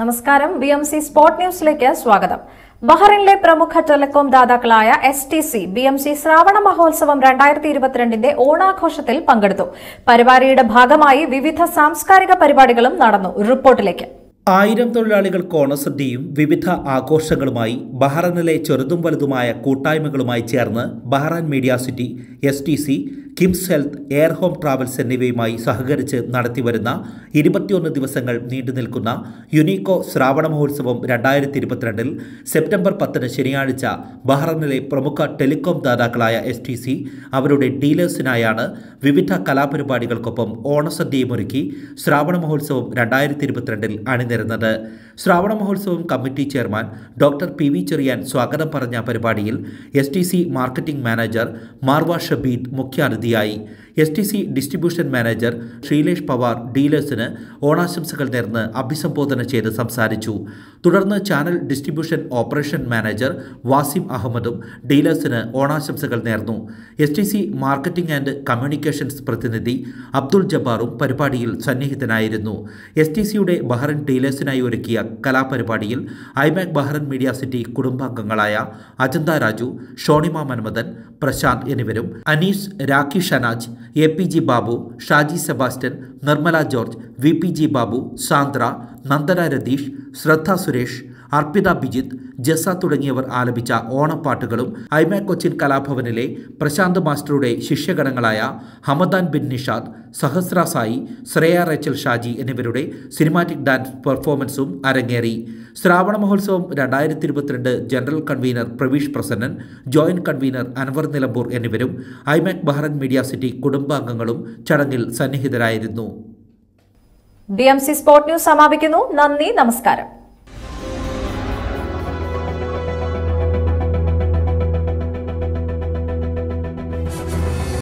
നമസ്കാരം B M C sport ന്യൂസിലേക്ക് സ്വാഗതം ബഹ്റിനിലെ പ്രമുഖ ടെലികോം ദാതാക്കളായ S T C B M C Shravana Mahotsavam രണ്ടായിരത്തി ഇരുപത്തിരണ്ടിന്റെ ഓണാഘോഷത്തിൽ പങ്കെടുത്തു പരിപാടിയുടെ ഭാഗമായി വിവിധ സാംസ്കാരിക പരിപാടികളും നടന്നു റിപ്പോർട്ടിലേക്ക് ആയിരം തൊഴിലാളികൾക്ക് ഓണസദ്യയും വിവിധ ആഘോഷങ്ങളുമായി ബഹ്റൈനിലെ ചെറുതും വലുതുമായ കൂട്ടായ്മകളുമായി ചേർന്ന് Bahrain media city S T C KIMS health air home travels എന്നിവയുമായി സഹകരിച്ച് നടത്തിവരുന്ന ഇരുപത്തിയൊന്ന് ദിവസങ്ങൾ നീണ്ടു നിൽക്കുന്ന യുനീക്കോ ശ്രാവണ മഹോത്സവം രണ്ടായിരത്തി ഇരുപത്തിരണ്ടിൽ സെപ്റ്റംബർ പത്തിന് ശനിയാഴ്ച ബഹ്റൈനിലെ പ്രമുഖ ടെലികോം ദാതാക്കളായ എസ് ടി സി അവരുടെ ഡീലേഴ്സിനായാണ് വിവിധ കലാപരിപാടികൾക്കൊപ്പം ഓണസദ്യയുമൊരുക്കി ശ്രാവണ മഹോത്സവം രണ്ടായിരത്തി ഇരുപത്തിരണ്ടിൽ അണിനിരുന്നത് Shravana Mahotsavam committee chairman doctor P V Cherian സ്വാഗതം പറഞ്ഞ പരിപാടിയിൽ S T C marketing manager Marwa Shabeed മുഖ്യാതിഥിയായി S T C distribution manager Sreelesh Pawar ഡീലേഴ്സിന് ഓണാശംസകൾ നേർന്ന് അഭിസംബോധന ചെയ്ത് സംസാരിച്ചു തുടർന്ന് channel distribution operation manager Wasim അഹമ്മദും ഡീലേഴ്സിന് ഓണാശംസകൾ നേർന്നു S T C marketing and communications പ്രതിനിധി അബ്ദുൾ ജബ്ബാറും പരിപാടിയിൽ സന്നിഹിതനായിരുന്നു എസ് ടി സിയുടെ ബഹ്റൻ ഡീലേഴ്സിനായി ഒരുക്കിയ കലാപരിപാടിയിൽ ഐമാക് ബഹ്റൻ മീഡിയ സിറ്റി കുടുംബാംഗങ്ങളായ അജന്ത രാജു ഷോണിമ മന്മദൻ പ്രശാന്ത് എന്നിവരും Anees Rakhi Shanaj A P G Babu Shaji Sebastian Nirmala George V P G Babu Sandra Nandana Ratheesh Shraddha Suresh Arpitha Bijith Jasa തുടങ്ങിയവർ ആലപിച്ച ഓണപ്പാട്ടുകളും ഐമാക് കൊച്ചിൻ കലാഭവനിലെ പ്രശാന്ത് മാസ്റ്ററുടെ ശിഷ്യഗണങ്ങളായ Hamdan bin Nishad Sahasra Sai Shreya Rachel Shaji എന്നിവരുടെ സിനിമാറ്റിക് ഡാൻസ് പെർഫോമൻസും അരങ്ങേറി ശ്രാവണ മഹോത്സവം രണ്ടായിരത്തി ഇരുപത്തിരണ്ട് general convener Praveesh Prasannan joint convener Anwar Nilambur എന്നിവരും ഐമാക് ബഹ്റൻ മീഡിയ സിറ്റി കുടുംബാംഗങ്ങളും ചടങ്ങിൽ സന്നിഹിതരായിരുന്നു B M C sport news സമാപിക്കുന്നു നന്ദി നമസ്കാരം